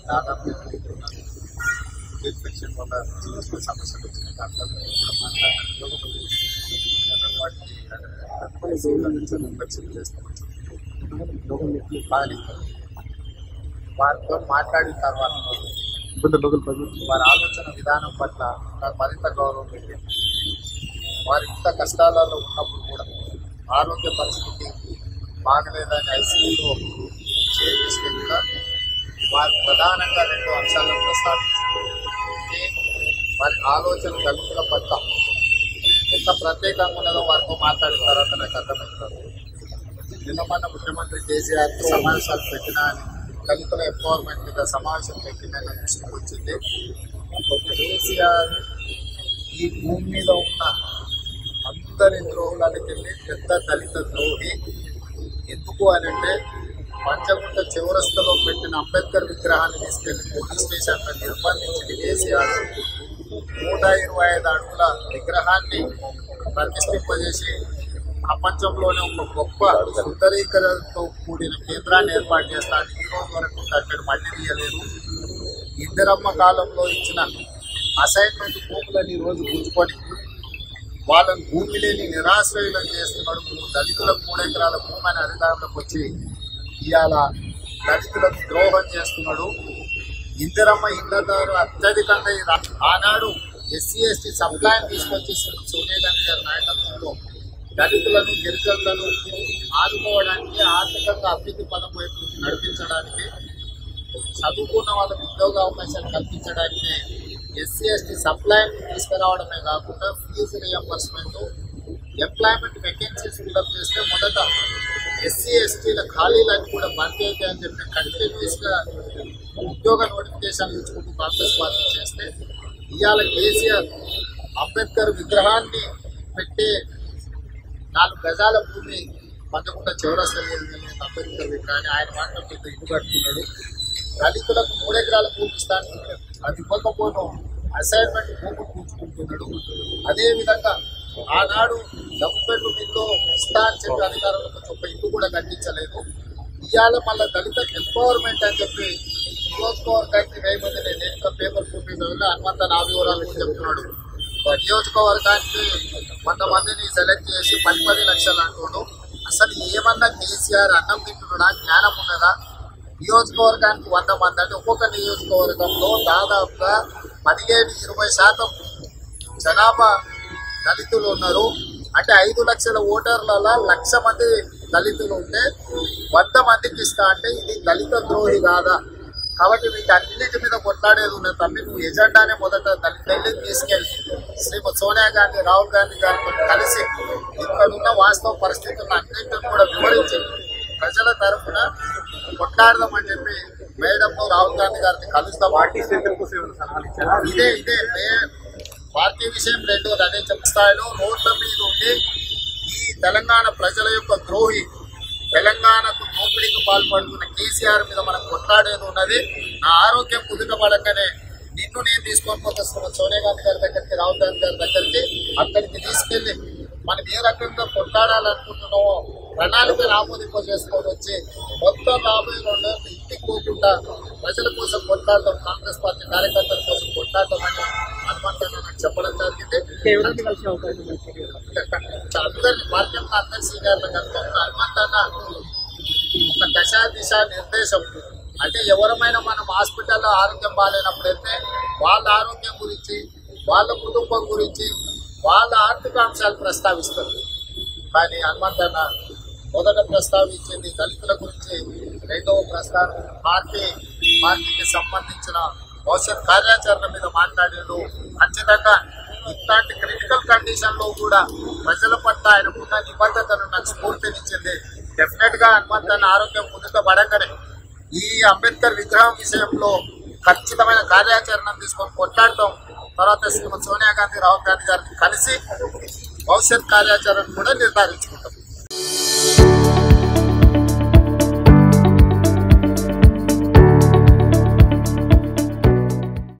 దాదాపు ఎదుర్కొన్నారు ఇన్ఫెక్షన్ వల్ల చిన్న చిన్న సమస్యలు వచ్చినాయి డాక్టర్ కూడా మాట్లాడారు వాటిని ఇన్ఫెక్షన్ చేస్తామని కానీ వారితో మాట్లాడిన తర్వాత వారి ఆలోచన విధానం పట్ల నాకు మరింత గౌరవం పెట్టింది వారి ఇంత కష్టాలలో ఉన్నప్పుడు కూడా ఆరోగ్య పరిస్థితి బాగలేదని ఐసీయూలో చేస్తే కూడా వారు ప్రధానంగా రెండు అంశాలను ప్రస్తావించారు ఒకటి, వారి ఆలోచన దళితుల పట్ల ఎంత ప్రత్యేకంగా ఉన్నదో వారితో మాట్లాడిన తర్వాత నాకు అర్థమవుతుంది నిన్న మొన్న ముఖ్యమంత్రి కేసీఆర్ సమావేశాలు పెట్టినా అని దళితుల ఎంపవర్మెంట్ మీద సమావేశం పెట్టిందని దృష్టికి వచ్చింది కేసీఆర్ ఈ భూమి మీద ఉన్న అందరి ద్రోహులకి వెళ్ళి పెద్ద దళిత ద్రోహి ఎందుకు అని అంటే పంచగుంట చివరస్తలో పెట్టిన అంబేద్కర్ విగ్రహాన్ని తీసుకెళ్లి పోలీస్ స్టేషన్లో నిర్బంధించిన కేసీఆర్ నూట ఇరవై ఐదు అడుగుల విగ్రహాన్ని ప్రతిష్ఠింపజేసి ప్రపంచంలోనే ఒక గొప్ప సుందరీకరణతో కూడిన కేంద్రాన్ని ఏర్పాటు చేస్తాను ఈ రోజు వరకు అక్కడ మళ్ళీ తీయలేదు ఇందిరమ్మ కాలంలో ఇచ్చిన అసైన్మెంట్ భూములని ఈ రోజు గుంజుకొని వాళ్ళని భూమి లేని నిరాశ్రయులను చేస్తున్నాడు మూడు దళితులకు మూడు ఎకరాల భూమి అనే అధికారంలోకి వచ్చి ఇవాళ దళితులకు ద్రోహం చేస్తున్నాడు ఇందిరమ్మ ఇళ్లదారు అత్యధికంగా ఈ రా- ఆనాడు ఎస్సీ ఎస్టీ సప్లైన్ తీసుకొచ్చి సోనియా గాంధీ గారి నాయకత్వంలో దళితులను గిరిజనులను ఆదుకోవడానికి ఆర్థికంగా అభివృద్ధి పదం వైపు నడిపించడానికి చదువుకున్న వాళ్ళకి ఉద్యోగ అవకాశాలు కల్పించడానికి ఎస్సీ ఎస్టీ సప్లై తీసుకురావడమే కాకుండా fee reimbursement employment vacancies fill up చేస్తే మొదట ఎస్సీ ఎస్టీల ఖాళీలను కూడా భర్తీ అవుతాయని చెప్పి కంటిన్యూస్గా ఉద్యోగ నోటిఫికేషన్లు ఇచ్చుకుంటూ కాంగ్రెస్ పార్టీ చేస్తే ఇవాళ కేసీఆర్ అంబేద్కర్ విగ్రహాన్ని పెట్టే నాలుగు గజాల భూమి పంచకుండా చౌరస్తా అంబేద్కర్ విగ్రహాన్ని ఆయన మాత్రం పెద్ద ఇల్లు కట్టుకున్నాడు దళితులకు మూడెకరాల భూమి ఇస్తాను అది ఇవ్వకపోను అసైన్మెంట్ భూమి పూచుకుంటున్నాడు అదేవిధంగా ఆనాడు డబ్బు మీతో ఇస్తా అని చెప్పి అధికారంలోకి వచ్చి ఒక ఇల్లు కూడా కట్టించలేదు ఇవాళ మళ్ళీ దళిత ఎంపవర్మెంట్ అని చెప్పి నియోజకవర్గానికి వెయ్యి మంది నేను నేరుగా పేపర్ ఫుట్ చదివిన హనుమంత నా వివరాలు చెప్తున్నాడు ఒక నియోజకవర్గానికి వంద మందిని సెలెక్ట్ చేసి పది పది లక్షలు అంటున్నాడు అసలు ఏమన్నా కేసీఆర్ అన్నం తింటున్నాడా జ్ఞానం ఉన్నదా నియోజకవర్గానికి వంద మంది అంటే ఒక్కొక్క నియోజకవర్గంలో దాదాపుగా పదిహేడు ఇరవై శాతం జనాభా దళితులు ఉన్నారు అంటే ఐదు లక్షల ఓటర్లలో లక్ష మంది దళితులు ఉంటే వంద మందికి ఇస్తా అంటే ఇది దళిత ద్రోహి కాదా కాబట్టి వీటి అన్నిటి మీద కొట్లాడేది ఉన్నది తమ్మి నువ్వు ఎజెండానే మొదట ఢిల్లీ తీసుకెళ్ళి శ్రీమతి సోనియా గాంధీ రాహుల్ గాంధీ గారితో కలిసి ఇక్కడ ఉన్న వాస్తవ పరిస్థితులను అన్నింటిని కూడా వివరించి ప్రజల తరఫున కొట్లాడదామని చెప్పి మేడంలో రాహుల్ గాంధీ గారిని కలుస్తాం పార్టీ స్థితుల కోసం ఏమైనా సలహాలు ఇచ్చారా ఇదే ఇదే మే- పార్టీ విషయం రెండోది అదే చెప్ప స్థాయిలో రోడ్ల మీద ఉండి ఈ తెలంగాణ ప్రజల యొక్క ద్రోహి తెలంగాణకు దోపిడీకి పాల్పడుతున్న కేసీఆర్ మీద మనం కొట్లాడేది ఉన్నది నా ఆరోగ్యం కుదుటపడకనే నిన్ను నేను తీసుకొని పోతున్న సోనియా గాంధీ గారి దగ్గరికి రాహుల్ గాంధీ గారి దగ్గరికి అక్కడికి తీసుకెళ్ళి మనం ఏ రకంగా కొట్లాడాలనుకుంటున్నామో ప్రణాళికలు ఆమోదింప చేసుకొని వచ్చి మొత్తం రాబోయే రెండు ఇంటికి పోకుండా ప్రజల కోసం కొట్లాడతాం కాంగ్రెస్ పార్టీ కార్యకర్తల కోసం కొట్లాడతామని హనుమంతన్న నాకు చెప్పడం జరిగింది ఎవరైనా కలిసే అవకాశం ఉంది అందరి పార్టీలో అందరి సీనియర్లు కనుక హనుమంతన్న ఒక దశ దిశ నిర్దేశం అంటే ఎవరమైనా మనం హాస్పిటల్లో ఆరోగ్యం బాగాలేనప్పుడు వెళ్తే వాళ్ళ ఆరోగ్యం గురించి వాళ్ళ కుటుంబం గురించి వాళ్ళ ఆర్థిక అంశాలు ప్రస్తావిస్తారు కానీ హనుమంతన్న మొదట ప్రస్తావించింది దళితుల గురించి రెండవ ప్రస్తావన పార్టీ పార్టీకి సంబంధించిన భవిష్యత్ కార్యాచరణ మీద మాట్లాడాడు ఖచ్చితంగా ఇట్లాంటి క్రిటికల్ కండిషన్ లో కూడా ప్రజల పట్ల ఆయనకున్న నిబద్ధతను నాకు స్ఫూర్తినిచ్చింది డెఫినెట్ గా హనుమంతన్న ఆరోగ్యం కుదుట పడంగానే ఈ అంబేద్కర్ విగ్రహం విషయంలో ఖచ్చితమైన కార్యాచరణ తీసుకొని కొట్లాడతాం తర్వాత శ్రీమతి సోనియా గాంధీ రాహుల్ గాంధీ గారిని కలిసి భవిష్యత్ కార్యాచరణ కూడా నిర్ధారించుకుంటాం